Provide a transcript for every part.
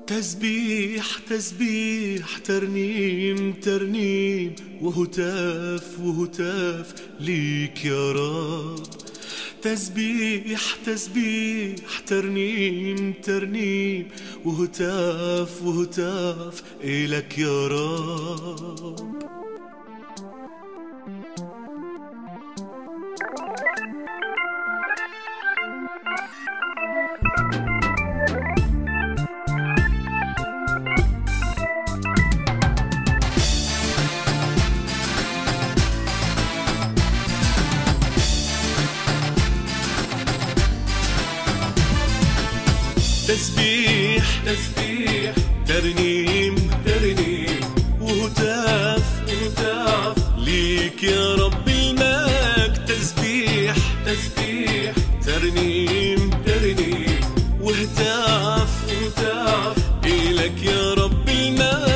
تسبيح تسبيح ترنيم ترنيم وهتاف وهتاف ليك يا رب تسبيح تسبيح ترنيم ترنيم وهتاف وهتاف إلك يا رب تسبيح تسبيح ترنيم ترنيم وهتاف وهتاف ليك يا رب المجد تسبيح تسبيح ترنيم ترنيم وهتاف وهتاف إلك يا رب المجد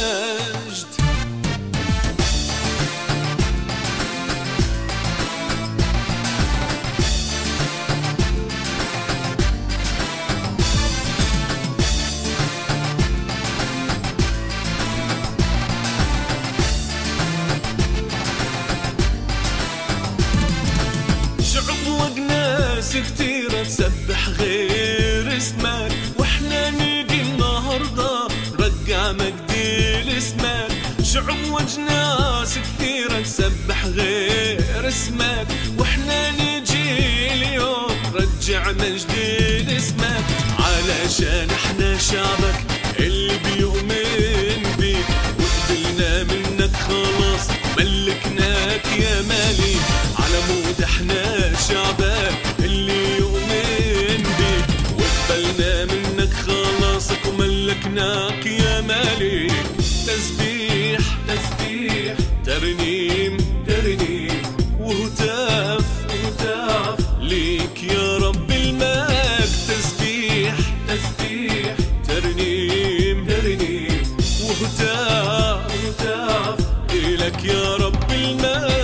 شعوب وناس كتيرة تسبح غير اسمك واحنا نيجي النهاردة رجع مجدي لاسمك شعوب وجناس كتيرة تسبح غير اسمك واحنا نيجي اليوم رجع مجدي لاسمك علشان احنا شعبك اللي بيؤمن بيك وقبلنا منك خلاص ملكناك يا مالك على مود احنا شعبك اللي يؤمن بيك وقبلنا منك خلاصك وملكناك يا مالك تسبيح تسبيح ترنيم ترنيم وهتاف وهتاف ليك يا رب المجد تسبيح تسبيح ترنيم ترنيم وهتاف وهتاف إلك يا رب المجد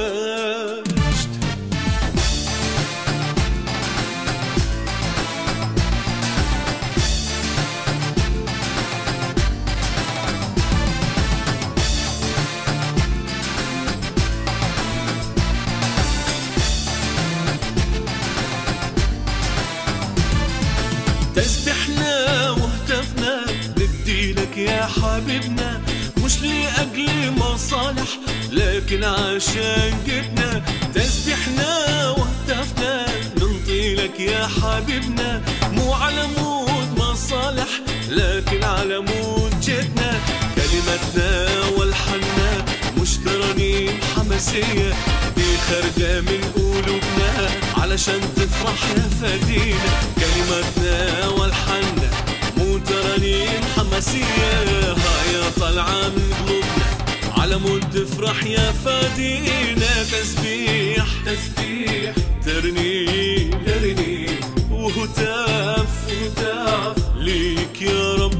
تسبحنا وهتفنا ندي لك يا حبيبنا مش لأجل مصالح لكن عشان جبنا تسبحنا وهتفنا ننطي لك يا حبيبنا مو على مود مصالح لكن على مود جدنا كلمتنا والحنا مش ترانيم حماسية دي خارجة من قلوبنا علشان تفرح يا فدينا كلماتنا والحنا مو ترانيم حماسية هاي طالعة من قلوبنا على مود تفرح يا فدينا تسبيح تسبيح ترنيم ترنيم وهتاف وهتاف ليك يا رب